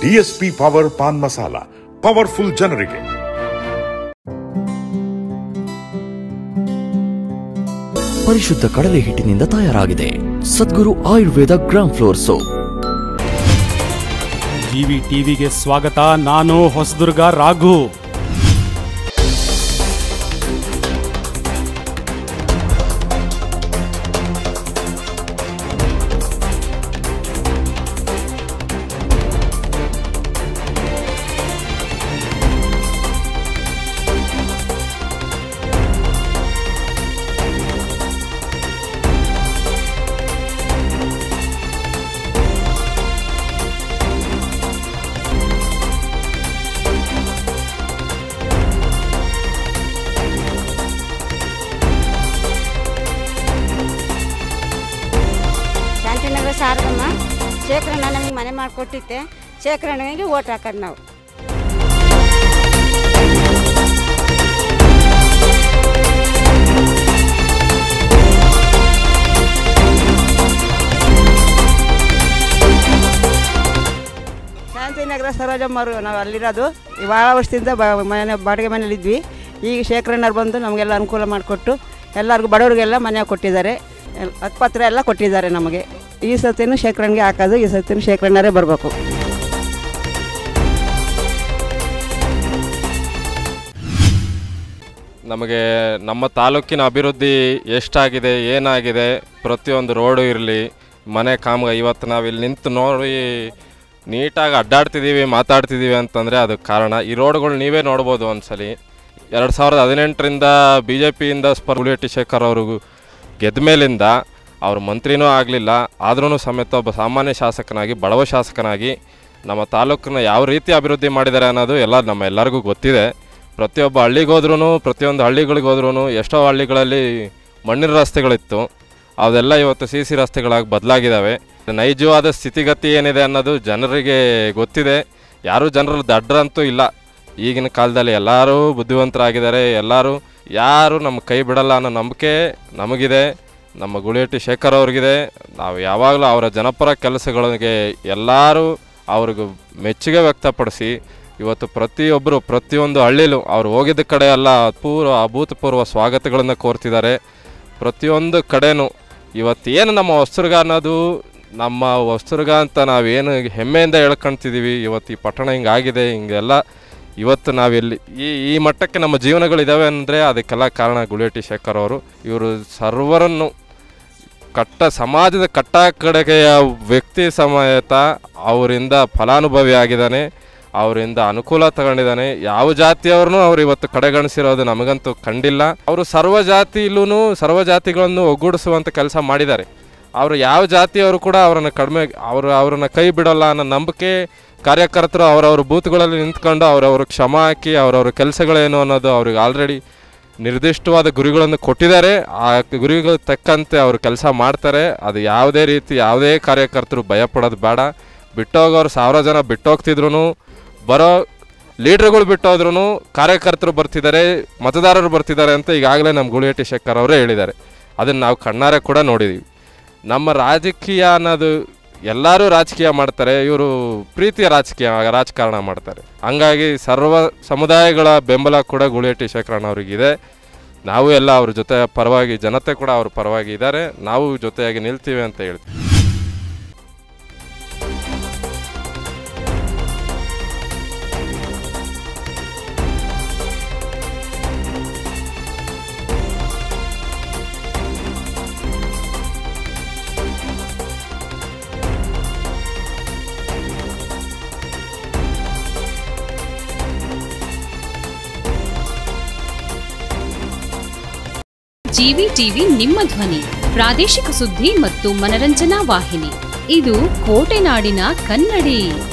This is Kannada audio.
DSP power pan masala powerful ಜನರಿಗೆ ಪರಿಶುದ್ಧ ಕಡಲೆ ಹಿಟ್ಟಿನಿಂದ ತಯಾರಾಗಿದೆ Sadguru Ayurveda gram flour soap GV ಟಿವಿಗೆ ಸ್ವಾಗತ ನಾನು ಹೊಸದುರ್ಗ ರಾಘು ಶಾಂತಿನಗರ ಶಾರದಮ್ಮ ಶೇಖರಣ್ಣ ನಮಗೆ ಮನೆ ಮಾಡಿಕೊಟ್ಟಿತ್ತೆ ಶೇಖರಣ್ಣನಿಗೆ ಓಟ್ ಹಾಕೋದು ನಾವು ಶಾಂತಿನಗರ ಸರೋಜಮ್ಮರು ನಾವು ಅಲ್ಲಿರೋದು ಈ ಭಾಳ ವರ್ಷದಿಂದ ಬ ಮನೆ ಬಾಡಿಗೆ ಮನೇಲಿದ್ವಿ ಈಗ ಶೇಖರಣ್ಣರು ಬಂದು ನಮಗೆಲ್ಲ ಅನುಕೂಲ ಮಾಡಿಕೊಟ್ಟು ಎಲ್ಲರಿಗೂ ಬಡವರಿಗೆಲ್ಲ ಮನೆ ಕೊಟ್ಟಿದ್ದಾರೆ ಎಲ್- ಹಕ್ಪತ್ರ ಎಲ್ಲ ಕೊಟ್ಟಿದ್ದಾರೆ ನಮಗೆ ಈ ಸತಿನೂ ಶೇಖರಣ್ಗೆ ಹಾಕೋದು ಈ ಸತಿನೂ ಶೇಖರಣ್ಣರೇ ಬರಬೇಕು ನಮಗೆ ನಮ್ಮ ತಾಲೂಕಿನ ಅಭಿವೃದ್ಧಿ ಎಷ್ಟಾಗಿದೆ ಏನಾಗಿದೆ ಪ್ರತಿಯೊಂದು ರೋಡು ಇರಲಿ ಮನೆ ಕಾಮ ಇವತ್ತು ನಾವು ಇಲ್ಲಿ ನಿಂತು ನೋಡಿ ನೀಟಾಗಿ ಅಡ್ಡಾಡ್ತಿದ್ದೀವಿ ಮಾತಾಡ್ತಿದ್ದೀವಿ ಅಂತಂದರೆ ಅದಕ್ಕೆ ಕಾರಣ ಈ ರೋಡ್ಗಳು ನೀವೇ ನೋಡ್ಬೋದು ಒಂದ್ಸಲಿ ಎರಡು ಸಾವಿರದ ಹದಿನೆಂಟರಿಂದ ಬಿ ಜೆ ಪಿಯಿಂದ ಸ್ಪರ್ಧುಲೇಟಿ ಶೇಖರ್ ಅವರು ಗೆದ್ದ ಮೇಲಿಂದ ಅವರು ಮಂತ್ರಿನೂ ಆಗಲಿಲ್ಲ ಆದ್ರೂ ಸಮೇತ ಒಬ್ಬ ಸಾಮಾನ್ಯ ಶಾಸಕನಾಗಿ ಬಡವ ಶಾಸಕನಾಗಿ ನಮ್ಮ ತಾಲೂಕನ್ನ ಯಾವ ರೀತಿ ಅಭಿವೃದ್ಧಿ ಮಾಡಿದ್ದಾರೆ ಅನ್ನೋದು ಎಲ್ಲ ನಮ್ಮ ಎಲ್ಲರಿಗೂ ಗೊತ್ತಿದೆ ಪ್ರತಿಯೊಬ್ಬ ಹಳ್ಳಿಗೆ ಹೋದ್ರೂ ಪ್ರತಿಯೊಂದು ಹಳ್ಳಿಗಳಿಗೆ ಹೋದ್ರೂ ಎಷ್ಟೋ ಹಳ್ಳಿಗಳಲ್ಲಿ ಮಣ್ಣಿನ ರಸ್ತೆಗಳಿತ್ತು ಅದೆಲ್ಲ ಇವತ್ತು ಸಿ ಸಿ ರಸ್ತೆಗಳಾಗಿ ಬದಲಾಗಿದ್ದಾವೆ ನೈಜವಾದ ಸ್ಥಿತಿಗತಿ ಏನಿದೆ ಅನ್ನೋದು ಜನರಿಗೆ ಗೊತ್ತಿದೆ ಯಾರೂ ಜನರು ದಡ್ರಂತೂ ಇಲ್ಲ ಈಗಿನ ಕಾಲದಲ್ಲಿ ಎಲ್ಲರೂ ಬುದ್ಧಿವಂತರಾಗಿದ್ದಾರೆ ಎಲ್ಲರೂ ಯಾರು ನಮ್ಮ ಕೈ ಬಿಡಲ್ಲ ಅನ್ನೋ ನಂಬಿಕೆ ನಮಗಿದೆ ನಮ್ಮ ಗುಳಿಯಟ್ಟಿ ಶೇಖರ್ ಅವ್ರಿಗಿದೆ ನಾವು ಯಾವಾಗಲೂ ಅವರ ಜನಪರ ಕೆಲಸಗಳಿಗೆ ಎಲ್ಲರೂ ಅವ್ರಿಗೆ ಮೆಚ್ಚುಗೆ ವ್ಯಕ್ತಪಡಿಸಿ ಇವತ್ತು ಪ್ರತಿಯೊಬ್ಬರು ಪ್ರತಿಯೊಂದು ಹಳ್ಳಿಲೂ ಅವ್ರು ಹೋಗಿದ್ದ ಕಡೆ ಎಲ್ಲ ಪೂರ್ವ ಅಭೂತಪೂರ್ವ ಸ್ವಾಗತಗಳನ್ನು ಕೋರ್ತಿದ್ದಾರೆ ಪ್ರತಿಯೊಂದು ಕಡೆನೂ ಇವತ್ತೇನು ನಮ್ಮ ಹೊಸದುರ್ಗ ಅನ್ನೋದು ನಮ್ಮ ಹೊಸದುರ್ಗ ಅಂತ ನಾವೇನು ಹೆಮ್ಮೆಯಿಂದ ಹೇಳ್ಕೊಳ್ತಿದ್ದೀವಿ ಇವತ್ತು ಈ ಪಟ್ಟಣ ಹಿಂಗಾಗಿದೆ ಹಿಂಗೆಲ್ಲ ಇವತ್ತು ನಾವೆಲ್ಲಿ ಈ ಈ ಮಟ್ಟಕ್ಕೆ ನಮ್ಮ ಜೀವನಗಳಿದ್ದಾವೆ ಅಂದರೆ ಅದಕ್ಕೆಲ್ಲ ಕಾರಣ ಗುಳಿಯಟ್ಟಿ ಶೇಖರ್ ಅವರು ಇವರು ಸರ್ವರನ್ನು ಕಟ್ಟ ಸಮಾಜದ ಕಟ್ಟ ಕಡೆಗೆಯ ವ್ಯಕ್ತಿ ಸಮೇತ ಅವರಿಂದ ಫಲಾನುಭವಿ ಆಗಿದ್ದಾನೆ ಅವರಿಂದ ಅನುಕೂಲ ತಗೊಂಡಿದ್ದಾನೆ ಯಾವ ಜಾತಿಯವ್ರನ್ನೂ ಅವ್ರು ಇವತ್ತು ಕಡೆಗಣಿಸಿರೋದು ನಮಗಂತೂ ಕಂಡಿಲ್ಲ ಅವರು ಸರ್ವ ಜಾತಿಲೂ ಸರ್ವ ಜಾತಿಗಳನ್ನು ಒಗ್ಗೂಡಿಸುವಂಥ ಕೆಲಸ ಮಾಡಿದ್ದಾರೆ ಅವರು ಯಾವ ಜಾತಿಯವರು ಕೂಡ ಅವರನ್ನು ಕಡಿಮೆ ಅವರು ಅವರನ್ನು ಕೈ ಬಿಡೋಲ್ಲ ಅನ್ನೋ ನಂಬಿಕೆ ಕಾರ್ಯಕರ್ತರು ಅವರವ್ರ ಬೂತ್ಗಳಲ್ಲಿ ನಿಂತ್ಕೊಂಡು ಅವರವ್ರ ಕ್ಷಮ ಹಾಕಿ ಅವರವ್ರ ಕೆಲಸಗಳೇನು ಅನ್ನೋದು ಅವ್ರಿಗೆ ಆಲ್ರೆಡಿ ನಿರ್ದಿಷ್ಟವಾದ ಗುರಿಗಳನ್ನು ಕೊಟ್ಟಿದ್ದಾರೆ ಆ ಗುರಿಗಳು ತಕ್ಕಂತೆ ಅವರು ಕೆಲಸ ಮಾಡ್ತಾರೆ ಅದು ಯಾವುದೇ ರೀತಿ ಯಾವುದೇ ಕಾರ್ಯಕರ್ತರು ಭಯಪಡೋದು ಬೇಡ ಬಿಟ್ಟೋಗೋರು ಸಾವಿರ ಜನ ಬಿಟ್ಟೋಗ್ತಿದ್ರು ಬರೋ ಲೀಡ್ರುಗಳು ಬಿಟ್ಟೋದ್ರೂ ಕಾರ್ಯಕರ್ತರು ಬರ್ತಿದ್ದಾರೆ ಮತದಾರರು ಬರ್ತಿದ್ದಾರೆ ಅಂತ ಈಗಾಗಲೇ ನಮ್ಮ ಗುಳಿಯಟ್ಟಿ ಶೇಖರ್ ಅವರೇ ಹೇಳಿದ್ದಾರೆ ಅದನ್ನು ನಾವು ಕಣ್ಣಾರೆ ಕೂಡ ನೋಡಿದ್ದೀವಿ ನಮ್ಮ ರಾಜಕೀಯ ಅನ್ನೋದು ಎಲ್ಲರೂ ರಾಜಕೀಯ ಮಾಡ್ತಾರೆ ಇವರು ಪ್ರೀತಿಯ ರಾಜಕೀಯ ರಾಜಕಾರಣ ಮಾಡ್ತಾರೆ ಹಂಗಾಗಿ ಸರ್ವ ಸಮುದಾಯಗಳ ಬೆಂಬಲ ಕೂಡ ಗುಳಿಯಟ್ಟಿ ಶೇಖರಣ್ಣ ಅವರಿಗಿದೆ ನಾವು ಎಲ್ಲ ಅವ್ರ ಜೊತೆ ಪರವಾಗಿ ಜನತೆ ಕೂಡ ಅವ್ರ ಪರವಾಗಿ ಇದ್ದಾರೆ ನಾವು ಜೊತೆಯಾಗಿ ನಿಲ್ತೀವಿ ಅಂತ ಹೇಳ್ತೀವಿ ಜಿವಿ ಟಿವಿ ನಿಮ್ಮ ಧ್ವನಿ ಪ್ರಾದೇಶಿಕ ಸುದ್ದಿ ಮತ್ತು ಮನರಂಜನಾ ವಾಹಿನಿ ಇದು ಕೋಟೆನಾಡಿನ ಕನ್ನಡಿ